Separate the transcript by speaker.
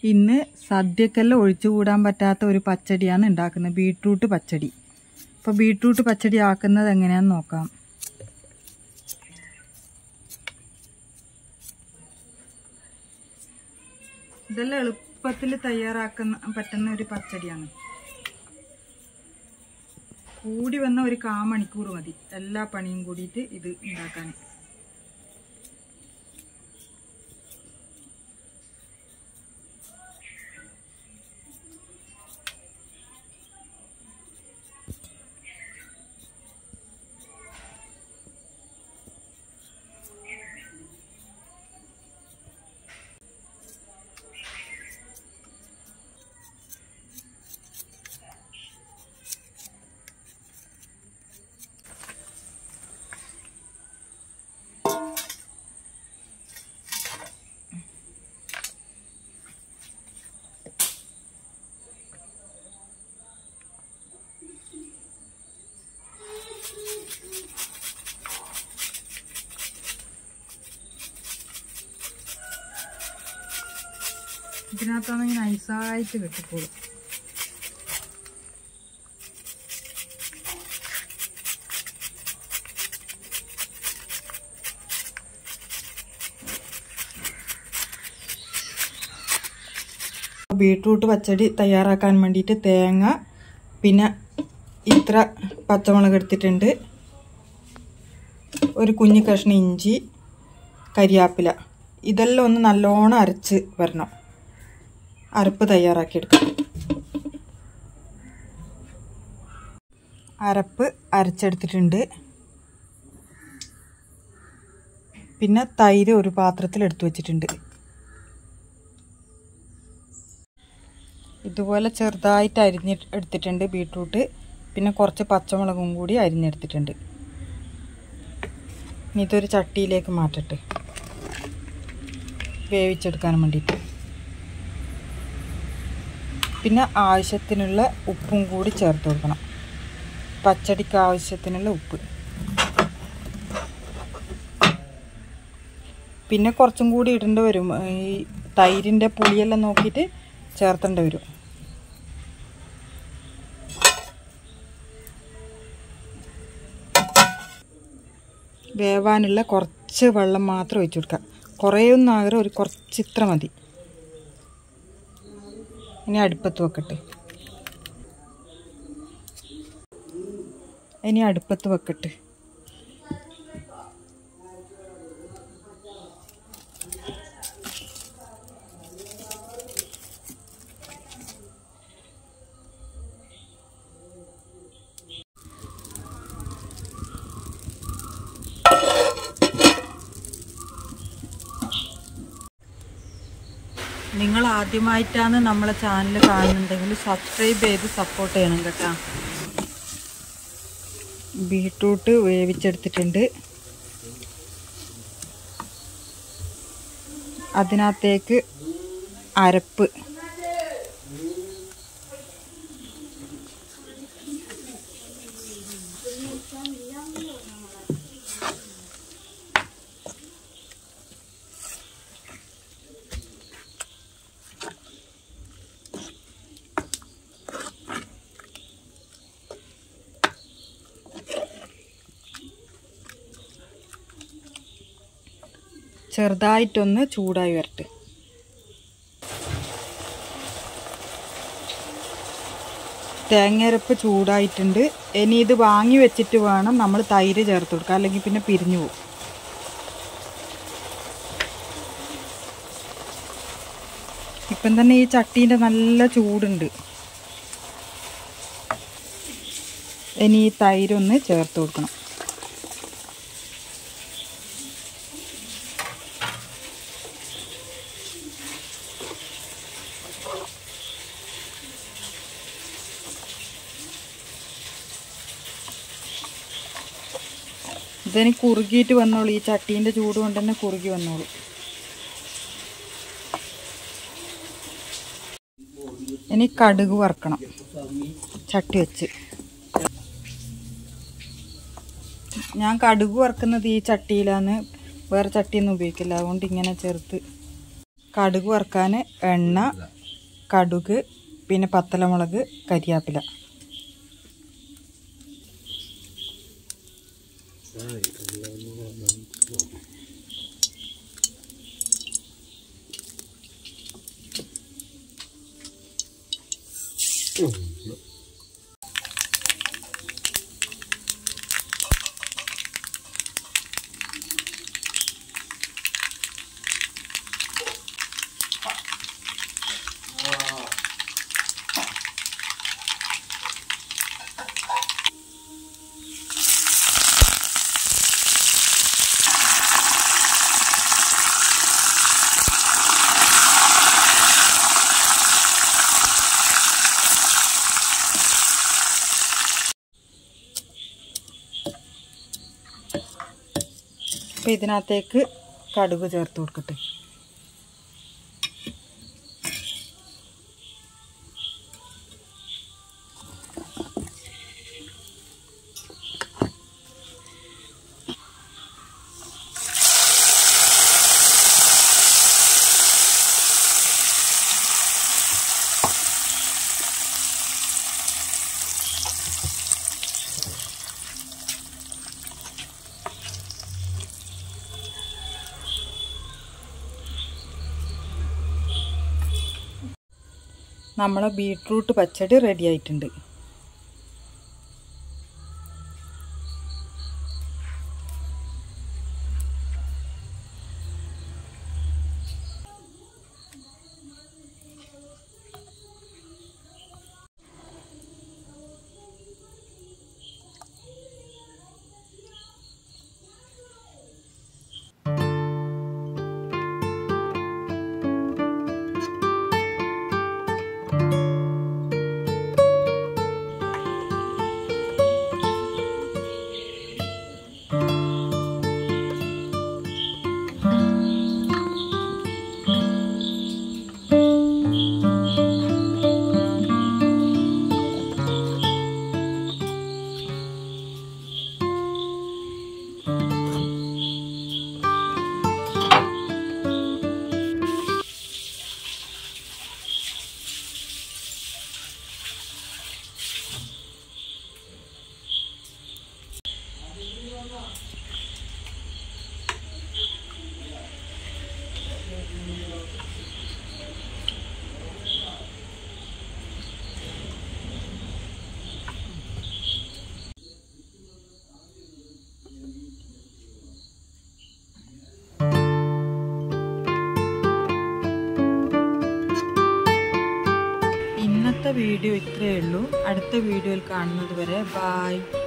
Speaker 1: ഇന്ന് സദ്യക്കെല്ലാം ഒഴിച്ചുകൂടാൻ പറ്റാത്ത ഒരു പച്ചടിയാണ് ഉണ്ടാക്കുന്നത് ബീട്രൂട്ട് പച്ചടി അപ്പോൾ ബീട്രൂട്ട് പച്ചടി ആക്കുന്നത് എങ്ങനെയാണെന്ന് നോക്കാം ഇതെല്ലാം എളുപ്പത്തിൽ തയ്യാറാക്കുന്ന പറ്റുന്ന ഒരു പച്ചടിയാണ് കൂടി വന്ന ഒരു കാ മണിക്കൂർ മതി എല്ലാ പണിയും കൂടിയിട്ട് ഇത് ഉണ്ടാക്കാൻ ഇതിനകത്താണെങ്കിൽ നൈസായിട്ട് കിട്ടിക്കോളും ബീട്രൂട്ട് പച്ചടി തയ്യാറാക്കാൻ വേണ്ടിയിട്ട് തേങ്ങ പിന്നെ ഇത്ര പച്ചമുളക് എടുത്തിട്ടുണ്ട് ഒരു കുഞ്ഞു കഷ്ണം ഇഞ്ചി കരിയാപ്പില ഇതെല്ലാം ഒന്ന് നല്ലോണം അരച്ച് വരണം അരപ്പ് തയ്യാറാക്കിയെടുക്കാം അരപ്പ് അരച്ചെടുത്തിട്ടുണ്ട് പിന്നെ തൈര് ഒരു പാത്രത്തിൽ എടുത്തു വച്ചിട്ടുണ്ട് ഇതുപോലെ ചെറുതായിട്ട് അരിഞ്ഞ് എടുത്തിട്ടുണ്ട് ബീട്രൂട്ട് പിന്നെ കുറച്ച് പച്ചമുളകും കൂടി അരിഞ്ഞെടുത്തിട്ടുണ്ട് ഇനി ഇതൊരു ചട്ടിയിലേക്ക് മാറ്റട്ടെ വേവിച്ചെടുക്കാൻ വേണ്ടിയിട്ട് പിന്നെ ആവശ്യത്തിനുള്ള ഉപ്പും കൂടി ചേർത്ത് കൊടുക്കണം പച്ചടിക്ക് ആവശ്യത്തിനുള്ള ഉപ്പ് പിന്നെ കുറച്ചും കൂടി ഇടേണ്ടി വരും ഈ തൈരിൻ്റെ പുളിയെല്ലാം നോക്കിയിട്ട് ചേർത്തേണ്ടി വരും വേവാനുള്ള കുറച്ച് വെള്ളം മാത്രം ഒഴിച്ചു കൊടുക്കാം കുറേയൊന്നും ആകെ ഒരു കുറച്ച് ഇത്ര മതി ഇനി അടുപ്പത്ത് വെക്കട്ടെ ഇനി അടുപ്പത്ത് വെക്കട്ടെ നിങ്ങൾ ആദ്യമായിട്ടാണ് നമ്മളെ ചാനൽ കാണുന്നുണ്ടെങ്കിൽ സബ്സ്ക്രൈബ് ചെയ്ത് സപ്പോർട്ട് ചെയ്യണം കേട്ടോ ബീട്രൂട്ട് വേവിച്ചെടുത്തിട്ടുണ്ട് അതിനകത്തേക്ക് അരപ്പ് ചെറുതായിട്ടൊന്ന് ചൂടായി വരട്ടെ തേങ്ങയരപ്പ് ചൂടായിട്ടുണ്ട് ഇനി ഇത് വാങ്ങി വെച്ചിട്ട് വേണം നമ്മൾ തൈര് ചേർത്ത് കൊടുക്കുക അല്ലെങ്കിൽ പിന്നെ പിരിഞ്ഞു പോകും ഇപ്പം തന്നെ ഈ ചട്ടീൻ്റെ നല്ല ചൂടുണ്ട് ഇനി ഈ തൈരൊന്ന് ചേർത്ത് കൊടുക്കണം ഇതിന് കുറുകിയിട്ട് വന്നോളൂ ഈ ചട്ടീൻ്റെ ചൂട് കൊണ്ട് തന്നെ കുറുകി വന്നോളൂ ഇനി കടുക് വറക്കണം ചട്ടി വെച്ച് ഞാൻ കടുക് വറക്കുന്നത് ഈ ചട്ടിയിലാണ് വേറെ ചട്ടിയൊന്നും ഉപയോഗിക്കില്ല അതുകൊണ്ട് ഇങ്ങനെ ചേർത്ത് കടുക് വറുക്കാൻ എണ്ണ കടുക് പിന്നെ പത്തലമുളക് കരിയാപ്പില അപ്പം ഇതിനകത്തേക്ക് കടുക് ചേർത്ത് കൊടുക്കട്ടെ നമ്മളെ ബീട്രൂട്ട് പച്ചടി റെഡി ആയിട്ടുണ്ട് ഇന്നത്തെ വീഡിയോ ഇത്രയേ ഉള്ളൂ അടുത്ത വീഡിയോയിൽ കാണുന്നത് വരെ ബായ്